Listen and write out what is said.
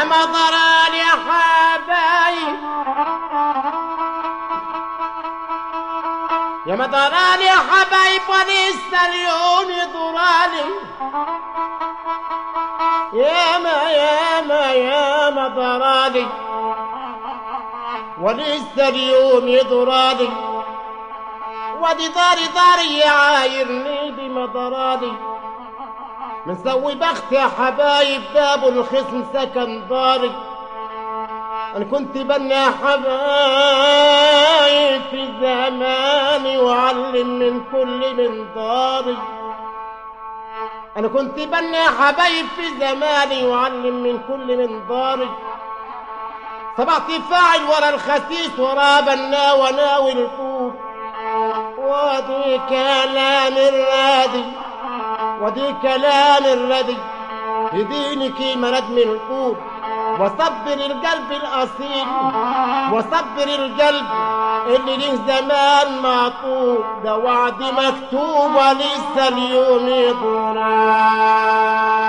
مطران يا حبايب يا مطران يا حبايب ولسه اليوم يطراني يا ما يا ما يا مطراني ولسه اليوم يطراني ودي داري داري يعايرني بمطراني مسوي بخت يا حبايب باب الخصم سكن داري انا كنت بني يا حبايب في زماني وعلم من كل من داري انا كنت بني يا حبايب في زماني وعلم من كل من داري سبعت فاعل ورا الخسيس ورا بنا وناوي الفوق ودي كلام الرادي ودي كلام الردي يدينك مرد من القول وصبر القلب الأصيل وصبر القلب اللي له زمان معطول ده وعد مكتوب ولسه اليوم يضرب